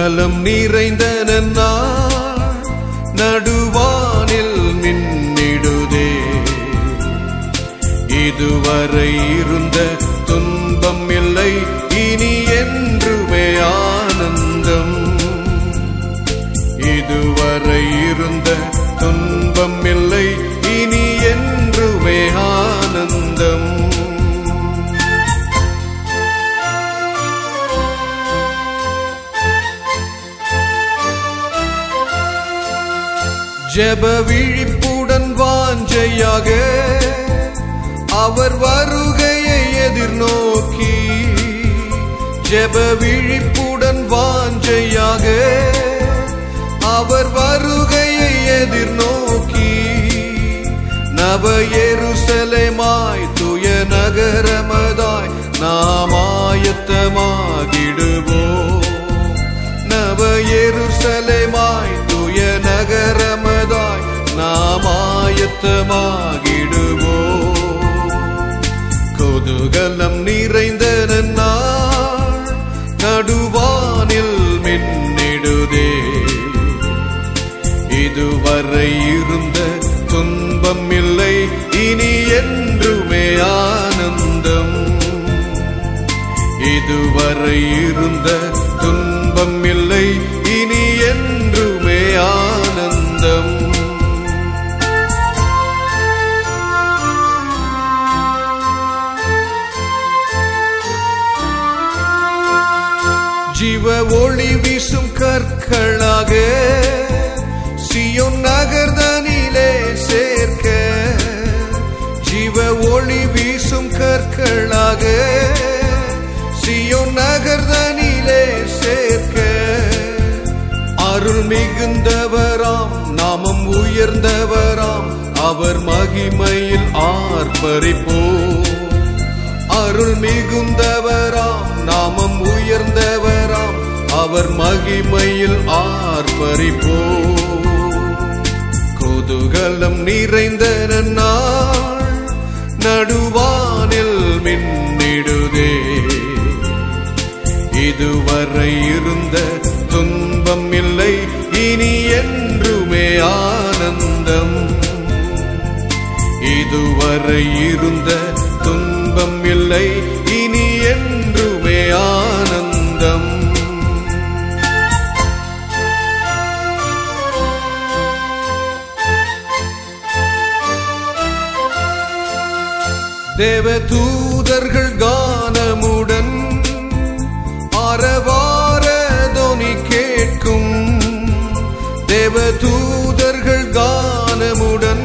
நலம் நிறைந்த நன்னாள் நடுவானில் மின்னிடுதே இதுவரை இருந்த துன்பம் இல்லை இனி என்றுமே ஆனந்தம் இதுவரை இருந்த துன்பம் இல்லை இனி என்றுமே ஆனந்தம் ஜெப விழிப்புடன் வாஞ்சையாக அவர் வருகையை எதிர்நோக்கி ஜெப விழிப்புடன் வாஞ்சையாக அவர் வருகையை எதிர்நோக்கி நவ எருசலேமாய் துய நகரமதாய் நாம் ஆயத்தமாகிடுவோம் நவ எருசலேமாய் துய நகரமதாய் நாம் ஆயத்தமாகிடுவோம் கொதுகலம் நிறைந்த நன்னாள் நடுவானில் மின்னிடுதே இதுவரை இருந்த துன்பம் இல்லை இனி என்றுமே ஆனந்தம் இதுவரை இருந்த துன்பம் இல்லை இனி என்றுமே ஆனந்தம் ஜீவ ஒளி வீசும் கற்களாக சியோன் நகர்தனிலே சேர்க்க ஜீவ ஒளி வீசும் கற்களாக சியோன் நகர்தனிலே சேர்க்க அருள் மிகுந்தவராம் நாமம் உயர்ந்தவராம் அவர் மகிமையில் ஆர்ப்பரிப்போம் அருள் மிகுந்தவராம் நாமம் உயர்ந்தவராம் அவர் மகிமையில் ஆர்ப்பரிப்போ கொதுகலம் நிறைந்த நன்னாள் நடுவானில் மின்னிடுதே இதுவரை இருந்த துன்பம் இல்லை இனி என்றுமே ஆனந்தம் இதுவரை இருந்த துன்பம் இல்லை இனி என்றுமே ஆனந்தம் தேவ தூதர்கள் கானமுடன் ஆரவார தொனி கேட்கும் தேவ தூதர்கள் கானமுடன்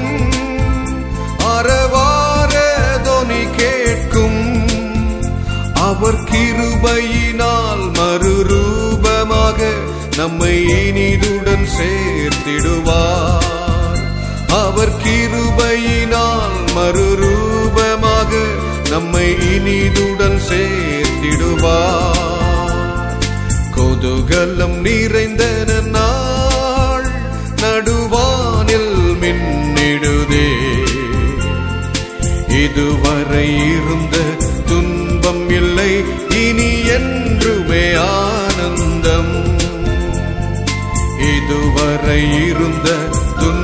அறவார தொனி கேட்கும் அவர் கிருபையினால் மறுரூபமாக நம்மை இனிதுடன் சேர்த்திடுவார் அவர் கிருபையினால் மறுரூபமாக நம்மை இனிதுடன் சேர்த்திடுவார் கொதுகலம் நிறைந்த நாள் நடுவானில் மின்னிடுதே இதுவரை இருந்த துன்பம் இல்லை இனி என்றுமே ஆனந்தம் இதுவரை இருந்த துன்பம்